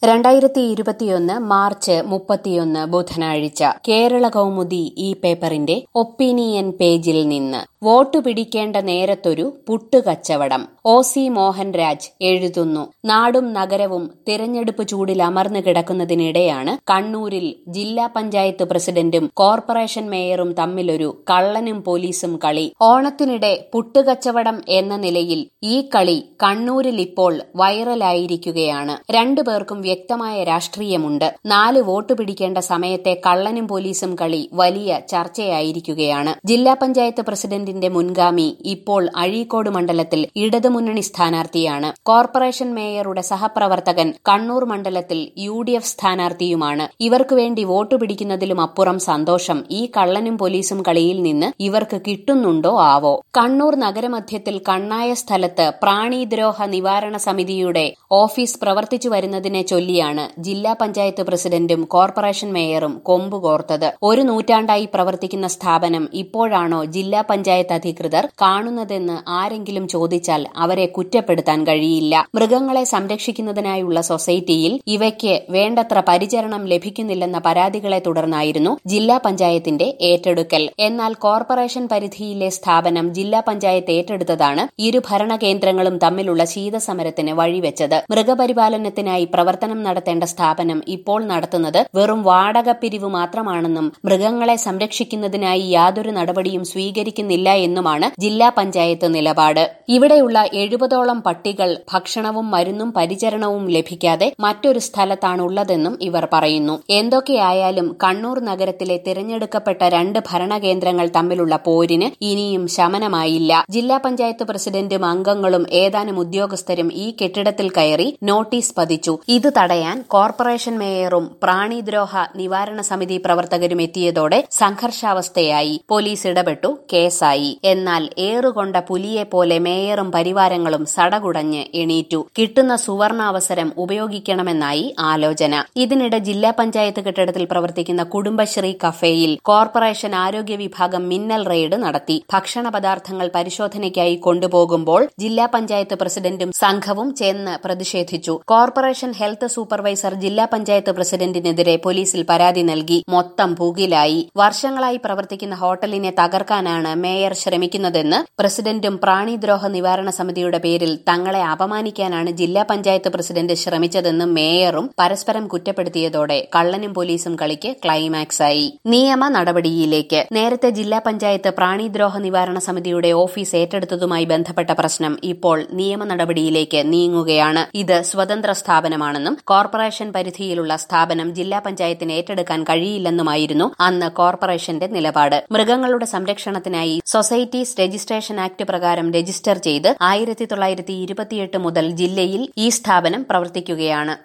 രണ്ടായിരത്തി ഇരുപത്തിയൊന്ന് മാർച്ച് മുപ്പത്തിയൊന്ന് ബുധനാഴ്ച കേരള കൗമുദി ഈ പേപ്പറിന്റെ ഒപ്പീനിയൻ പേജിൽ നിന്ന് വോട്ട് പിടിക്കേണ്ട നേരത്തൊരു പുട്ടുകച്ചവടം ഒ സി മോഹൻരാജ് എഴുതുന്നു നാടും നഗരവും തിരഞ്ഞെടുപ്പ് ചൂടിൽ അമർന്നു കിടക്കുന്നതിനിടെയാണ് കണ്ണൂരിൽ ജില്ലാ പഞ്ചായത്ത് പ്രസിഡന്റും കോർപ്പറേഷൻ മേയറും തമ്മിലൊരു കള്ളനും പോലീസും കളി ഓണത്തിനിടെ പുട്ടുകച്ചവടം എന്ന നിലയിൽ ഈ കളി കണ്ണൂരിൽ ഇപ്പോൾ വൈറലായിരിക്കുകയാണ് രണ്ടുപേർക്കും വ്യക്തമായ രാഷ്ട്രീയമുണ്ട് നാല് വോട്ട് പിടിക്കേണ്ട സമയത്തെ കള്ളനും പോലീസും കളി വലിയ ചർച്ചയായിരിക്കുകയാണ് ജില്ലാ പഞ്ചായത്ത് പ്രസിഡന്റിന്റെ മുൻഗാമി ഇപ്പോൾ അഴീക്കോട് മണ്ഡലത്തിൽ ഇടതുമുന്നണി സ്ഥാനാർത്ഥിയാണ് കോർപ്പറേഷൻ മേയറുടെ സഹപ്രവർത്തകൻ കണ്ണൂർ മണ്ഡലത്തിൽ യു ഡി എഫ് സ്ഥാനാർത്ഥിയുമാണ് ഇവർക്ക് വേണ്ടി വോട്ട് പിടിക്കുന്നതിലും അപ്പുറം സന്തോഷം ഈ കള്ളനും പോലീസും കളിയിൽ നിന്ന് ഇവർക്ക് കിട്ടുന്നുണ്ടോ ആവോ കണ്ണൂർ നഗരമധ്യത്തിൽ കണ്ണായ സ്ഥലത്ത് പ്രാണിദ്രോഹ നിവാരണ സമിതിയുടെ ഓഫീസ് പ്രവർത്തിച്ചു വരുന്നതിനെ ചൊല്ലിയാണ് ജില്ലാ പഞ്ചായത്ത് പ്രസിഡന്റും കോർപ്പറേഷൻ മേയറും കൊമ്പ് കോർത്തത് ഒരു നൂറ്റാണ്ടായി പ്രവർത്തിക്കുന്ന സ്ഥാപനം ഇപ്പോഴാണോ ജില്ലാ പഞ്ചായത്ത് അധികൃതർ കാണുന്നതെന്ന് ആരെങ്കിലും ചോദിച്ചാൽ അവരെ കുറ്റപ്പെടുത്താൻ കഴിയില്ല മൃഗങ്ങളെ സംരക്ഷിക്കുന്നതിനായുള്ള സൊസൈറ്റിയിൽ ഇവയ്ക്ക് വേണ്ടത്ര പരിചരണം ലഭിക്കുന്നില്ലെന്ന പരാതികളെ തുടർന്നായിരുന്നു ജില്ലാ പഞ്ചായത്തിന്റെ ഏറ്റെടുക്കൽ എന്നാൽ കോർപ്പറേഷൻ പരിധിയിലെ സ്ഥാപനം ജില്ലാ പഞ്ചായത്ത് ഏറ്റെടുത്തതാണ് ഇരു ഭരണകേന്ദ്രങ്ങളും തമ്മിലുള്ള ശീതസമരത്തിന് വഴിവെച്ചത് മൃഗപരിപാലനത്തിനായി പ്രവർത്തനം നടത്തേണ്ട സ്ഥാപനം ഇപ്പോൾ നടത്തുന്നത് വെറും വാടക പിരിവ് മാത്രമാണെന്നും മൃഗങ്ങളെ സംരക്ഷിക്കുന്നതിനായി യാതൊരു നടപടിയും സ്വീകരിക്കുന്നില്ല എന്നുമാണ് ജില്ലാ പഞ്ചായത്ത് നിലപാട് ഇവിടെയുള്ള എഴുപതോളം പട്ടികൾ ഭക്ഷണവും മരുന്നും പരിചരണവും ലഭിക്കാതെ മറ്റൊരു സ്ഥലത്താണുള്ളതെന്നും ഇവർ പറയുന്നു എന്തൊക്കെയായാലും കണ്ണൂർ നഗരത്തിലെ തിരഞ്ഞെടുക്കപ്പെട്ട രണ്ട് ഭരണകേന്ദ്രങ്ങൾ തമ്മിലുള്ള പോരിന് ഇനിയും ശമനമായില്ല ജില്ലാ പഞ്ചായത്ത് പ്രസിഡന്റും അംഗങ്ങളും ഏതാനും ഉദ്യോഗസ്ഥരും ഈ കെട്ടിടത്തിൽ കയറി നോട്ടീസ് പതിച്ചു ഇത് തടയാൻ കോർപ്പറേഷൻ മേയറും പ്രാണിദ്രോഹ നിവാരണ സമിതി പ്രവർത്തകരും എത്തിയതോടെ സംഘർഷാവസ്ഥയായി പോലീസ് ഇടപെട്ടു കേസായി എന്നാൽ ഏറുകൊണ്ട പുലിയെ പോലെ മേയറും പരിവാരങ്ങളും സടകുടഞ്ഞ് എണീറ്റു കിട്ടുന്ന സുവർണാവസരം ഉപയോഗിക്കണമെന്നായി ആലോചന ഇതിനിടെ ജില്ലാ പഞ്ചായത്ത് കെട്ടിടത്തിൽ പ്രവർത്തിക്കുന്ന കുടുംബശ്രീ കഫേയിൽ കോർപ്പറേഷൻ ആരോഗ്യ വിഭാഗം മിന്നൽ റെയ്ഡ് നടത്തി ഭക്ഷണ പദാർത്ഥങ്ങൾ പരിശോധനയ്ക്കായി കൊണ്ടുപോകുമ്പോൾ ജില്ലാ പഞ്ചായത്ത് പ്രസിഡന്റും സംഘവും ചെന്ന് പ്രതിഷേധിച്ചു കോർപ്പറേഷൻ ഹെൽത്ത് സൂപ്പർവൈസർ ജില്ലാ പഞ്ചായത്ത് പ്രസിഡന്റിനെതിരെ പോലീസിൽ പരാതി നൽകി മൊത്തം പുകിലായി വർഷങ്ങളായി പ്രവർത്തിക്കുന്ന ഹോട്ടലിനെ തകർക്കാനാണ് മേയർ ശ്രമിക്കുന്നതെന്ന് പ്രസിഡന്റും പ്രാണിദ്രോഹ നിവാരണ സമിതിയുടെ പേരിൽ തങ്ങളെ അപമാനിക്കാനാണ് ജില്ലാ പഞ്ചായത്ത് പ്രസിഡന്റ് ശ്രമിച്ചതെന്ന് മേയറും പരസ്പരം കുറ്റപ്പെടുത്തിയതോടെ കള്ളനും പോലീസും കളിക്ക് ക്ലൈമാക്സായി നിയമ നടപടിയിലേക്ക് നേരത്തെ ജില്ലാ പഞ്ചായത്ത് പ്രാണിദ്രോഹ നിവാരണ സമിതിയുടെ ഓഫീസ് ഏറ്റെടുത്തതുമായി ബന്ധപ്പെട്ട പ്രശ്നം ഇപ്പോൾ നിയമ നടപടിയിലേക്ക് നീങ്ങുകയാണ് ഇത് സ്വതന്ത്ര സ്ഥാപനമാണെന്നും കോർപ്പറേഷൻ പരിധിയിലുള്ള സ്ഥാപനം ജില്ലാ പഞ്ചായത്തിന് ഏറ്റെടുക്കാൻ കഴിയില്ലെന്നുമായിരുന്നു അന്ന് കോർപ്പറേഷന്റെ നിലപാട് മൃഗങ്ങളുടെ സംരക്ഷണത്തിനായി സൊസൈറ്റീസ് രജിസ്ട്രേഷൻ ആക്ട് പ്രകാരം രജിസ്റ്റർ ചെയ്ത് ആയിരത്തി തൊള്ളായിരത്തി ഇരുപത്തിയെട്ട് മുതൽ ജില്ലയിൽ ഈ സ്ഥാപനം പ്രവർത്തിക്കുകയാണ്